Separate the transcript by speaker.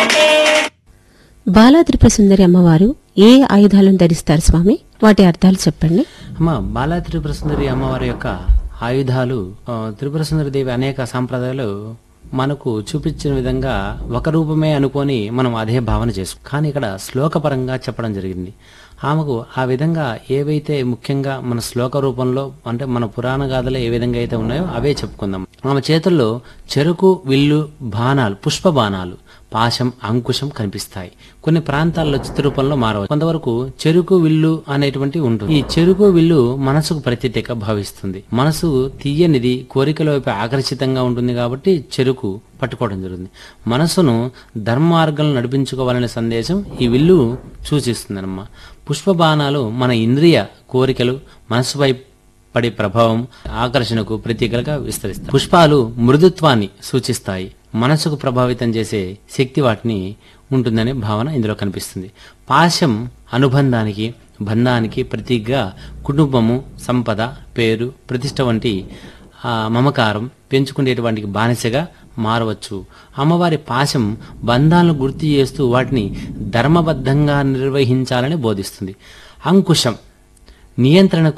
Speaker 1: బాలా త్రిపుర సుందరి అమ్మవారు ఏ ఆయుధాలను ధరిస్తారు స్వామి వాటి అర్థాలు చెప్పండి
Speaker 2: అమ్మ బాలా త్రిపుర సుందరి అమ్మవారి యొక్క ఆయుధాలు ఆ, త్రిపుర సుందరి దేవి అనేక సాంప్రదాయాలు మనకు చూపించిన విధంగా ఒక రూపమే అనుకొని మనం అదే భావన చేసుకో కానీ ఇక్కడ శ్లోకపరంగా చెప్పడం జరిగింది ఆమెకు ఆ విధంగా ఏవైతే ముఖ్యంగా మన శ్లోక రూపంలో అంటే మన పురాణ గాథలో ఏ విధంగా అయితే ఉన్నాయో అవే చెప్పుకుందాం ఆమె చేతుల్లో చెరుకు విల్లు బాణాలు పుష్ప బాణాలు పాశం అంకుశం కనిపిస్తాయి కొన్ని ప్రాంతాల్లో చిత్రరూపంలో మారవచ్చు కొంతవరకు చెరుకు విల్లు అనేటువంటి ఉంటుంది ఈ చెరుకు విల్లు మనసుకు ప్రత్యేక భావిస్తుంది మనసు తీయనిది కోరికల వైపు ఆకర్షితంగా ఉంటుంది కాబట్టి చెరుకు పట్టుకోవడం జరుగుతుంది మనసును ధర్మార్గం నడిపించుకోవాలనే సందేశం ఈ విల్లు సూచిస్తుందన్నమ్మ పుష్ప బాణాలు మన ఇంద్రియ కోరికలు మనసుపై పడే ప్రభావం ఆకర్షణకు ప్రతీకలుగా విస్తరిస్తాయి పుష్పాలు మృదుత్వాన్ని సూచిస్తాయి మనసుకు ప్రభావితం చేసే శక్తి వాటిని ఉంటుందనే భావన ఇందులో కనిపిస్తుంది పాశం అనుబంధానికి బంధానికి ప్రతీకగా కుటుంబము సంపద పేరు ప్రతిష్ట వంటి ఆ, మమకారం పెంచుకునేటువంటి బానిసగా మారవచ్చు అమ్మవారి పాశం బంధాలను గుర్తు చేస్తూ వాటిని ధర్మబద్ధంగా నిర్వహించాలని బోధిస్తుంది అంకుశం నియంత్రణకు